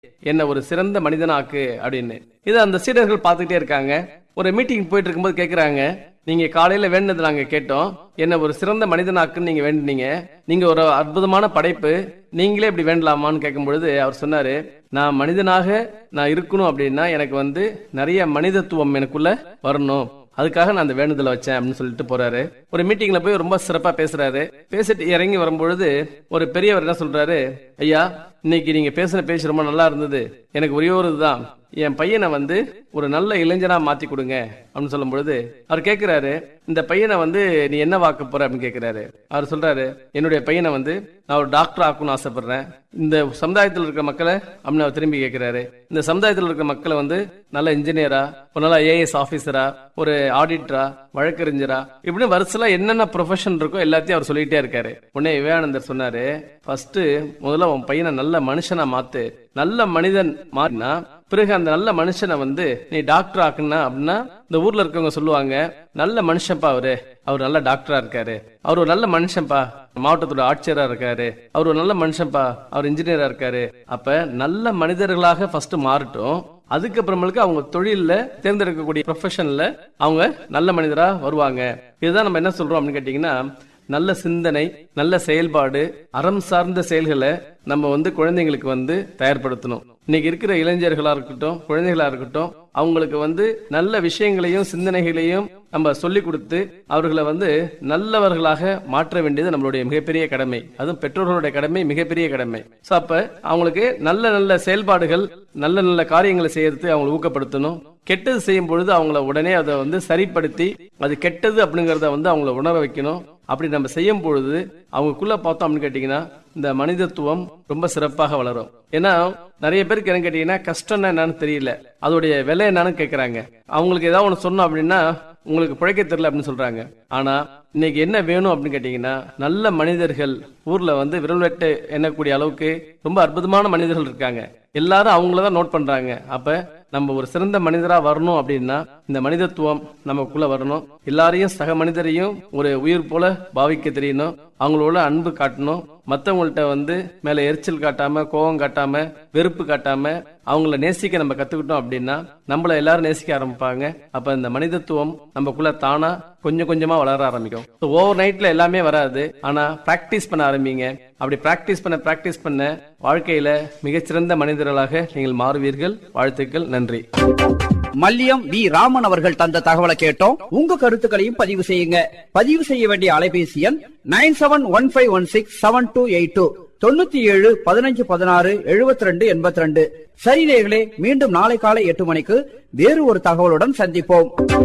என்ன ஒரு சிறந்த மனிதனாக்கு அப்படின்னு இது அந்த சீடர்கள் பார்த்துக்கிட்டே இருக்காங்க ஒரு மீட்டிங் போயிட்டு இருக்கும்போது கேக்குறாங்க நீங்க காலையில வேண்டினது நாங்க கேட்டோம் என்ன ஒரு சிறந்த மனிதனாக்குன்னு நீங்க வேண்டினீங்க நீங்க ஒரு அற்புதமான படைப்பு நீங்களே இப்படி வேண்டலாமான்னு கேட்கும் பொழுது அவர் சொன்னாரு நான் மனிதனாக நான் இருக்கணும் அப்படின்னா எனக்கு வந்து நிறைய மனிதத்துவம் எனக்குள்ள வரணும் அதுக்காக நான் அந்த வேண்டுதலை வச்சேன் அப்படின்னு சொல்லிட்டு போறாரு ஒரு மீட்டிங்ல போய் ரொம்ப சிறப்பா பேசுறாரு பேசிட்டு இறங்கி வரும்பொழுது ஒரு பெரியவர் என்ன சொல்றாரு ஐயா இன்னைக்கு நீங்க பேசின பேச்சு ரொம்ப நல்லா இருந்தது எனக்கு ஒரே ஒரு இதுதான் என் பையனை வந்து ஒரு நல்ல இளைஞனா மாத்தி கொடுங்க அப்படின்னு சொல்லும் பொழுது அவர் கேக்குறாரு இந்த பையனை வந்து நீ என்ன வாக்க போற அப்படின்னு கேக்குறாரு அவர் சொல்றாரு என்னுடைய பையனை வந்து நான் ஒரு டாக்டர் ஆக்கணும்னு ஆசைப்படுறேன் இந்த சமுதாயத்தில் இருக்கிற மக்களை அப்படின்னு அவர் திரும்பி கேட்கிறாரு இந்த சமுதாயத்தில் இருக்கிற மக்களை வந்து நல்ல இன்ஜினியரா ஒரு நல்ல ஏஎஸ் ஆபீசரா ஒரு ஆடிட்டரா வழக்கறிஞரா இப்படின்னு வருஷல என்னென்ன ப்ரொஃபஷன் இருக்கோ எல்லாத்தையும் அவர் சொல்லிட்டே இருக்காரு உடனே விவேகானந்தர் சொன்னாரு ஃபர்ஸ்ட் முதல்ல உன் பையனை நல்ல மனுஷனா மாத்து நல்ல மனிதன் மாறினா பிறகு அந்த நல்ல மனுஷனை வந்து நீ டாக்டர் ஆக்குனா அப்படின்னா இந்த ஊர்ல இருக்கவங்க சொல்லுவாங்க நல்ல மனுஷன்ப்பா அவரு அவர் நல்ல டாக்டரா இருக்காரு அவர் ஒரு நல்ல மனுஷன்ப்பா மாவட்டத்தோட ஆட்சியரா இருக்காரு அவர் ஒரு நல்ல மனுஷன்ப்பா அவர் இன்ஜினியரா இருக்காரு அப்ப நல்ல மனிதர்களாக ஃபர்ஸ்ட் மாறட்டும் அதுக்கப்புறமேலுக்கு அவங்க தொழில்ல தேர்ந்தெடுக்கக்கூடிய ப்ரொஃபஷன்ல அவங்க நல்ல மனிதரா வருவாங்க இதுதான் நம்ம என்ன சொல்றோம் அப்படின்னு கேட்டீங்கன்னா நல்ல சிந்தனை நல்ல செயல்பாடு அறம் சார்ந்த செயல்களை நம்ம வந்து குழந்தைங்களுக்கு வந்து தயார்படுத்தணும் இன்னைக்கு இருக்கிற இளைஞர்களா இருக்கட்டும் குழந்தைகளா இருக்கட்டும் அவங்களுக்கு வந்து நல்ல விஷயங்களையும் சிந்தனைகளையும் நம்ம சொல்லி கொடுத்து அவர்களை வந்து நல்லவர்களாக மாற்ற வேண்டியது நம்மளுடைய மிகப்பெரிய கடமை அதுவும் பெற்றோர்களுடைய கடமை மிகப்பெரிய கடமை சோ அப்ப அவங்களுக்கு நல்ல நல்ல செயல்பாடுகள் நல்ல நல்ல காரியங்களை செய்யறது அவங்களை ஊக்கப்படுத்தணும் கெட்டது செய்யும் பொழுது அவங்கள உடனே அதை வந்து சரிப்படுத்தி அது கெட்டது அப்படிங்கறத வந்து அவங்கள உணர வைக்கணும் அப்படி நம்ம செய்யும் பொழுது அவங்களுக்குள்ள பார்த்தோம் அப்படின்னு கேட்டீங்கன்னா இந்த மனிதத்துவம் ரொம்ப சிறப்பாக வளரும் ஏன்னா நிறைய பேருக்கு என்ன கேட்டீங்கன்னா கஷ்டம்னா என்னன்னு தெரியல அதோடைய விலை என்னன்னு கேக்குறாங்க அவங்களுக்கு ஏதாவது ஒண்ணு சொன்னோம் அப்படின்னா உங்களுக்கு பிழைக்க தெரியல அப்படின்னு சொல்றாங்க ஆனா இன்னைக்கு என்ன வேணும் அப்படின்னு கேட்டீங்கன்னா நல்ல மனிதர்கள் ஊர்ல வந்து விரல் வெட்டு எண்ணக்கூடிய அளவுக்கு ரொம்ப அற்புதமான மனிதர்கள் இருக்காங்க எல்லாரும் அவங்களதான் நோட் பண்றாங்க அப்ப நம்ம ஒரு சிறந்த மனிதரா வரணும் அப்படின்னா இந்த மனிதத்துவம் நமக்குள்ள வரணும் எல்லாரையும் சக மனிதரையும் ஒரு உயிர் போல பாவிக்க தெரியணும் அவங்களோட அன்பு காட்டணும் மத்தவங்கள்ட்ட வந்து மேல எரிச்சல் காட்டாம கோபம் காட்டாம வெறுப்பு காட்டாம அவங்கள நேசிக்க நம்ம கத்துக்கிட்டோம் அப்படின்னா நம்மள எல்லாரும் நேசிக்க ஆரம்பிப்பாங்க அப்ப இந்த மனிதத்துவம் நமக்குள்ள தானா கொஞ்சம் கொஞ்சமா வளர ஆரம்பிக்கும் ஓவர் நைட்ல எல்லாமே வராது ஆனா பிராக்டிஸ் பண்ண ஆரம்பிங்க அப்படி பிராக்டிஸ் பண்ண பிராக்டிஸ் பண்ண வாழ்க்கையில மிகச்சிறந்த மனிதர்களாக நீங்கள் மாறுவீர்கள் வாழ்த்துக்கள் நன்றி மல்லியம் வி ராமன் அவர்கள் தந்த தகவலை கேட்டோம் உங்க கருத்துக்களையும் பதிவு செய்யுங்க பதிவு செய்ய வேண்டிய அலைபேசி எண் nine seven one five one six seven two eight two தொண்ணூத்தி ஏழு பதினஞ்சு பதினாறு எழுபத்தி ரெண்டு எண்பத்தி ரெண்டு சரி நேயர்களே மீண்டும் நாளை காலை எட்டு மணிக்கு வேறு ஒரு தகவலுடன் சந்திப்போம்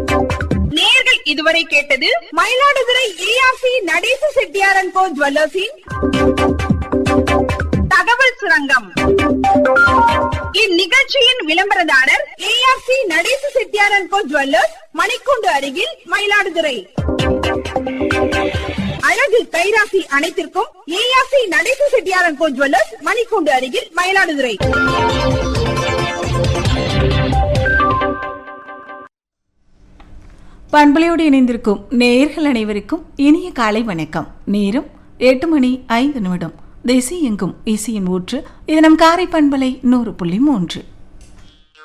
நேர்கள் இதுவரை கேட்டது மயிலாடுதுறை ஏஆர்சி நடேச செட்டியாரன் கோ ஜுவல்லர்ஸின் தகவல் சுரங்கம் இந்நிகழ்ச்சியின் விளம்பரதாரர் ஏஆர்சி நடேச செட்டியாரன் கோ ஜுவல்லர்ஸ் மணிக்கூண்டு அருகில் மயிலாடுதுறை அழகு கைராசி அனைத்திற்கும் ஏஆர்சி நடேச செட்டியாரன் கோ ஜுவல்லர்ஸ் மணிக்கூண்டு அருகில் மயிலாடுதுறை பண்பலையோடு இணைந்திருக்கும் நேயர்கள் அனைவருக்கும் இனிய காலை வணக்கம் நேரம் எட்டு மணி ஐந்து நிமிடம் திசை எங்கும் இசையின் ஊற்று இது நம் காரை பண்பலை நூறு புள்ளி மூன்று